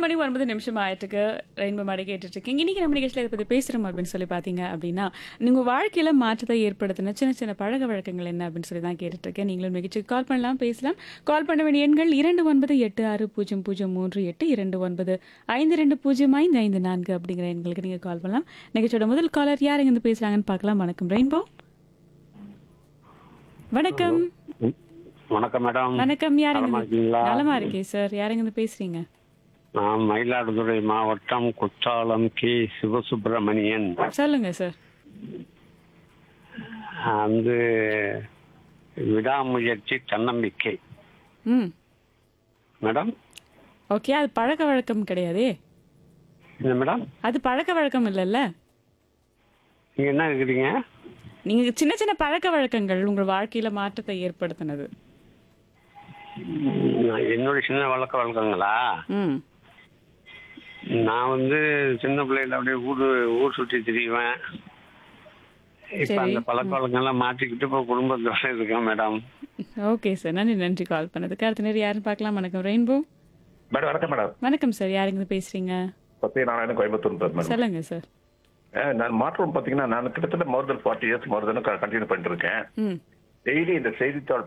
மணி ஒன்பது நிமிஷம் ஆயிட்டுக்கு ரெயின்போ மாடி கேட்டுட்டு இருக்கீங்க இன்னைக்கு நம்ம நிகழ்ச்சியில் இதை பற்றி பேசுகிறோம் அப்படின்னு சொல்லி பார்த்தீங்க அப்படின்னா நீங்கள் வாழ்க்கையில் மாற்றத்தை ஏற்படுத்தின சின்ன சின்ன பழக்க வழக்கங்கள் என்ன அப்படின்னு சொல்லி தான் கேட்டுட்டு இருக்கேன் நீங்களும் நிகழ்ச்சிக்கு கால் பண்ணலாம் பேசலாம் கால் பண்ண வேண்டிய எண்கள் இரண்டு ஒன்பது எட்டு ஆறு பூஜ்ஜியம் பூஜ்ஜியம் மூன்று எட்டு இரண்டு ஒன்பது ஐந்து ரெண்டு பூஜ்ஜியம் ஐந்து ஐந்து நான்கு அப்படிங்கிற எண்களுக்கு நீங்கள் கால் பண்ணலாம் நிகழ்ச்சியோட முதல் காலர் யார் இருந்து பேசுகிறாங்கன்னு பார்க்கலாம் வணக்கம் ரெயின்போ வணக்கம் ம். வணக்கம் மேடம் வணக்கம் யாருங்க நலமா இருக்கீங்களா? நலமா இருக்கே சார் யாருங்க பேசுறீங்க நான் மயிலாடுதுறை மாவட்டம் குற்றாலம் கே சிவசுப்பிரமணியன் சொல்லுங்க சார் வந்து விடாமுயற்சி தன்னம்பிக்கை ம் மேடம் ஓகே அது பழக்க வழக்கம் கிடையாதே என்ன மேடம் அது பழக்க வழக்கம் இல்லைல்ல நீங்க என்ன இருக்கிறீங்க நீங்க சின்ன சின்ன பழக்க வழக்கங்கள் உங்க வாழ்க்கையில மாற்றத்தை ஏற்படுத்தினது நான் என்னோட சின்ன வழக்க வழக்கங்களா ம் நான் வந்து சின்ன பிள்ளையில அப்படியே ஊர் ஊர் சுற்றி திரிவேன் இப்ப சரி. அந்த பழக்க வழக்கங்கள்லாம் மாற்றிக்கிட்டு இப்போ குடும்பத்தோட இருக்கேன் மேடம் ஓகே சார் நன்றி நன்றி கால் பண்ணதுக்கு அடுத்த நேரம் யாருன்னு பார்க்கலாம் வணக்கம் ரெயின்போ மேடம் வணக்கம் மேடம் வணக்கம் சார் யாருங்க பேசுறீங்க சத்யநாராயணன் கோயம்புத்தூர் மேடம் சொல்லுங்க சார் அஹ் நான் மாற்றம் பார்த்தீங்கன்னா நான் கிட்டத்தட்ட more than forty years more than continue பண்ணிட்டு இருக்கேன் ம் டெய்லி இந்த செய்தித்தாள்